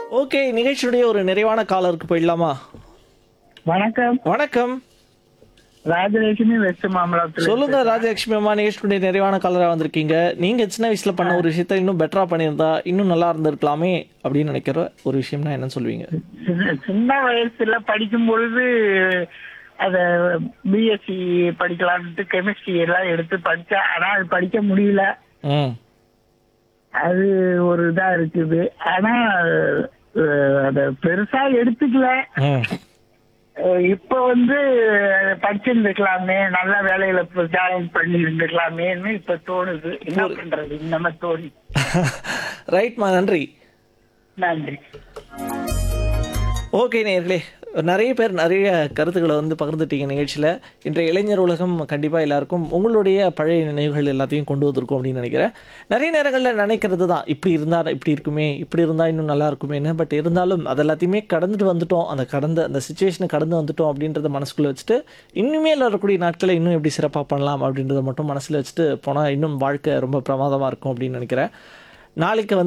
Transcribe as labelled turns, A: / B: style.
A: okay நிகழ்ச்சியுடைய ஒரு நிறைவான காலருக்கு போயிடலாமா
B: வணக்கம்
A: வணக்கம்
B: ராஜலட்சுமி வெஸ்ட் மாமலத்துல
A: சொல்லுங்க ராஜலட்சுமி அம்மா நிகழ்ச்சியுடைய நிறைவான காலரா வந்திருக்கீங்க நீங்க சின்ன வயசுல பண்ண ஒரு விஷயத்த இன்னும் பெட்டரா பண்ணியிருந்தா இன்னும் நல்லா இருந்திருக்கலாமே அப்படின்னு நினைக்கிற ஒரு விஷயம்னா என்ன சொல்லுவீங்க
B: சின்ன- சின்ன வயசுல படிக்கும் பொழுது அத பிஎஸ்சி படிக்கலாம்னு கெமிஸ்ட்ரி எல்லாம் எடுத்து படிச்சேன் ஆனா அது படிக்க முடியல
A: ம்
B: அது ஒரு இதா இருக்குது ஆனா அஹ், அத பெருசா எடுத்துக்கல
A: ம்
B: அஹ், இப்ப வந்து படிச்சிருந்துக்கலாமே நல்ல வேலையில ஜாயின் பண்ணி இருந்துக்கலாமேன்னு இப்ப தோணுது என்ன பண்றது நம்ம தோணி
A: ரைட்மா நன்றி
B: நன்றி
A: ஓகே நேர்களே நிறைய பேர் நிறைய கருத்துக்களை வந்து பகிர்ந்துட்டீங்க நிகழ்ச்சியில் இன்றைய இளைஞர் உலகம் கண்டிப்பாக எல்லாருக்கும் உங்களுடைய பழைய நினைவுகள் எல்லாத்தையும் கொண்டு வந்திருக்கும் அப்படின்னு நினைக்கிறேன் நிறைய நேரங்களில் நினைக்கிறது தான் இப்படி இருந்தால் இப்படி இருக்குமே இப்படி இருந்தால் இன்னும் நல்லா இருக்குமேன்னு பட் இருந்தாலும் அது எல்லாத்தையுமே கடந்துட்டு வந்துட்டோம் அந்த கடந்த அந்த சுச்சுவேஷனை கடந்து வந்துட்டோம் அப்படின்றத மனசுக்குள்ளே வச்சுட்டு இனிமே வரக்கூடிய நாட்களை இன்னும் எப்படி சிறப்பாக பண்ணலாம் அப்படின்றத மட்டும் மனசில் வச்சுட்டு போனால் இன்னும் வாழ்க்கை ரொம்ப பிரமாதமாக இருக்கும் அப்படின்னு நினைக்கிறேன் நாளைக்கு வந்து